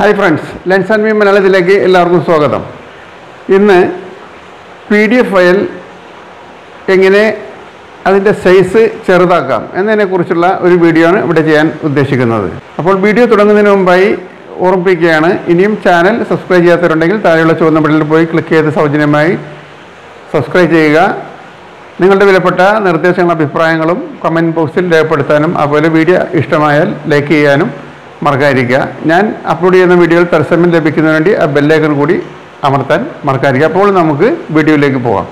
hi friends lens and me മലയാളത്തിലേക്ക് എല്ലാവർക്കും സ്വാഗതം ഇന്ന് പി ഡി എഫ് ഫയൽ എങ്ങനെ അതിൻ്റെ സൈസ് ചെറുതാക്കാം എന്നതിനെക്കുറിച്ചുള്ള ഒരു വീഡിയോ ആണ് ഇവിടെ ചെയ്യാൻ ഉദ്ദേശിക്കുന്നത് അപ്പോൾ വീഡിയോ തുടങ്ങുന്നതിന് മുമ്പായി ഓർമ്മിപ്പിക്കുകയാണ് ഇനിയും ചാനൽ സബ്സ്ക്രൈബ് ചെയ്യാത്തവരുണ്ടെങ്കിൽ താഴെയുള്ള ചുവന്ന ബട്ടണിൽ പോയി ക്ലിക്ക് ചെയ്ത് സൗജന്യമായി സബ്സ്ക്രൈബ് ചെയ്യുക നിങ്ങളുടെ വിലപ്പെട്ട നിർദ്ദേശങ്ങളും അഭിപ്രായങ്ങളും കമൻറ്റ് ബോക്സിൽ രേഖപ്പെടുത്താനും അതുപോലെ വീഡിയോ ഇഷ്ടമായാൽ ലൈക്ക് ചെയ്യാനും മറക്കാതിരിക്കുക ഞാൻ അപ്ലോഡ് ചെയ്യുന്ന വീഡിയോകൾ തത്സമയം ലഭിക്കുന്നതിന് വേണ്ടി ആ ബെല്ലൈക്കൺ കൂടി അമർത്താൻ മറക്കാതിരിക്കുക അപ്പോൾ നമുക്ക് വീഡിയോയിലേക്ക് പോകാം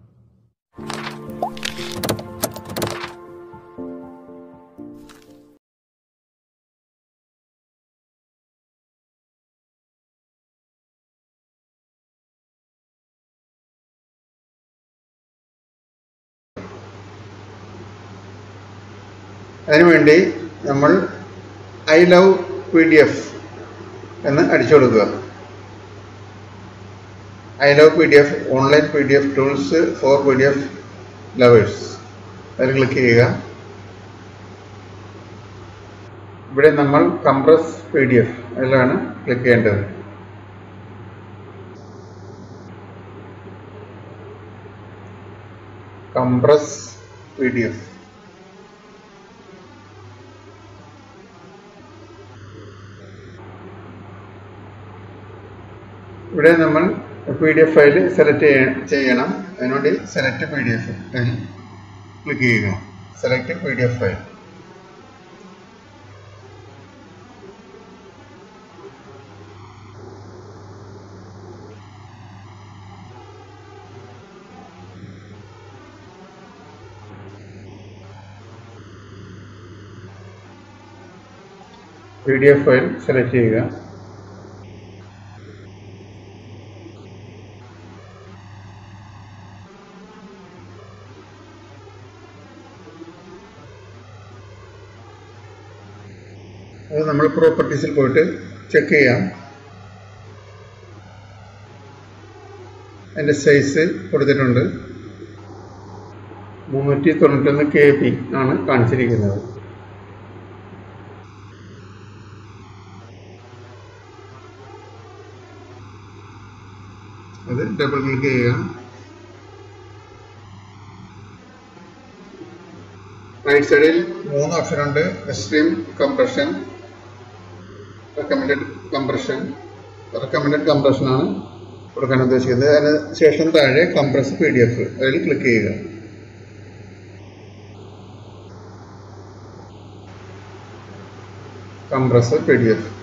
അതിനുവേണ്ടി നമ്മൾ I love P D F എന്ന് അടിച്ചു കൊടുക്കുക I love P D F online P D F tools for P D F lovers അതിൽ ക്ലിക്ക് ചെയ്യുക ഇവിടെ നമ്മൾ കംപ്രസ് പി ഡി എഫ് അതിലാണ് ക്ലിക്ക് ചെയ്യേണ്ടത് കംപ്രസ് പി ഡി എഫ് ഇവിടെ നമ്മൾ P D F file select ചെയ്യണം അതിനുവേണ്ടി select P D F click ചെയ്യുക select P D F file P D F file select ചെയ്യുക അത് നമ്മൾ പ്രോപ്പർട്ടീസിൽ പോയിട്ട് ചെക്ക് ചെയ്യാം അതിൻ്റെ സൈസ് കൊടുത്തിട്ടുണ്ട് മുന്നൂറ്റി തൊണ്ണൂറ്റൊന്ന് കെ പി ആണ് കാണിച്ചിരിക്കുന്നത് അത് ഡബിൾ ക്ലിക്ക് ചെയ്യുക റൈറ്റ് സൈഡിൽ മൂന്ന് ഓപ്ഷൻ ഉണ്ട് extreme compression recommended compression recommended compression ആണ് കൊടുക്കാൻ ഉദ്ദേശിക്കുന്നത് അതിന് ശേഷം താഴെ കംപ്രസ് പി ഡി എഫ് അതിൽ ക്ലിക്ക് ചെയ്യുക കംപ്രസ് പി ഡി എഫ്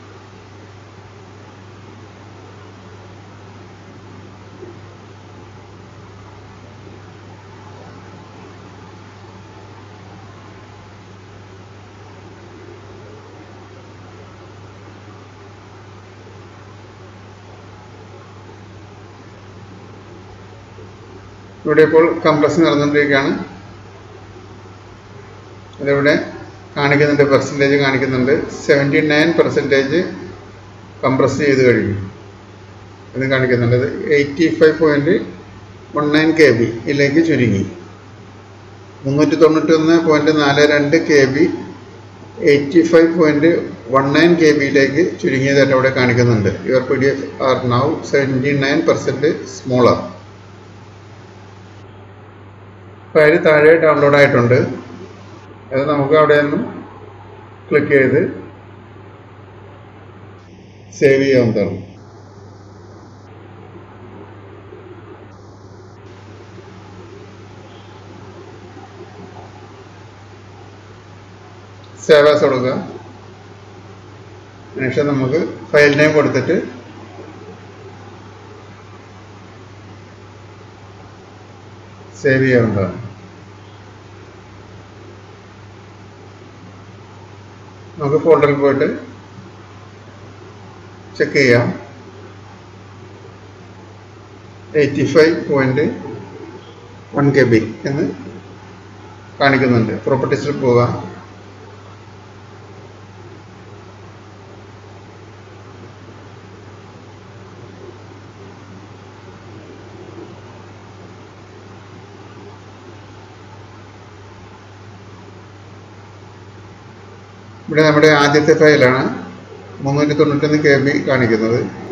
ഇവിടെ ഇപ്പോൾ കംപ്രസ് നടന്നുകൊണ്ടിരിക്കുകയാണ് ഇതിവിടെ കാണിക്കുന്നുണ്ട് പെർസെൻറ്റേജ് കാണിക്കുന്നുണ്ട് സെവൻറ്റി നയൻ പെർസെൻറ്റേജ് കംപ്രസ് ചെയ്ത് കഴിഞ്ഞു ഇത് കാണിക്കുന്നുണ്ട് ഇത് eighty five point one nine K B ഇതിലേക്ക് ചുരുങ്ങി മുന്നൂറ്റി തൊണ്ണൂറ്റൊന്ന് പോയിൻറ്റ് നാല് രണ്ട് K B eighty five point one nine K ബിയിലേക്ക് ചുരുങ്ങിയതായിട്ട് അവിടെ കാണിക്കുന്നുണ്ട് your P D F are now seventy nine percent smaller file താഴെ ഡൗൺലോഡ് ആയിട്ടുണ്ട് അത് നമുക്ക് അവിടെ നിന്ന് ക്ലിക്ക് ചെയ്ത് സേവ് ചെയ്യാവുന്നതാണ് സേവ് ആസ് കൊടുക്കുക അതിനുശേഷം നമുക്ക് ഫയൽ നെയിം കൊടുത്തിട്ട് സേവ് ചെയ്യാവുന്നതാണ് നമുക്ക് ഫോൾഡറിൽ പോയിട്ട് ചെക്ക് ചെയ്യാം eighty five point one K B എന്ന് കാണിക്കുന്നുണ്ട് പ്രോപ്പർട്ടീസിൽ പോകാം ഇവിടെ നമ്മുടെ ആദ്യത്തെ ഫയലാണ് മുന്നൂറ്റി തൊണ്ണൂറ്റൊന്ന് കെ ബി കാണിക്കുന്നത്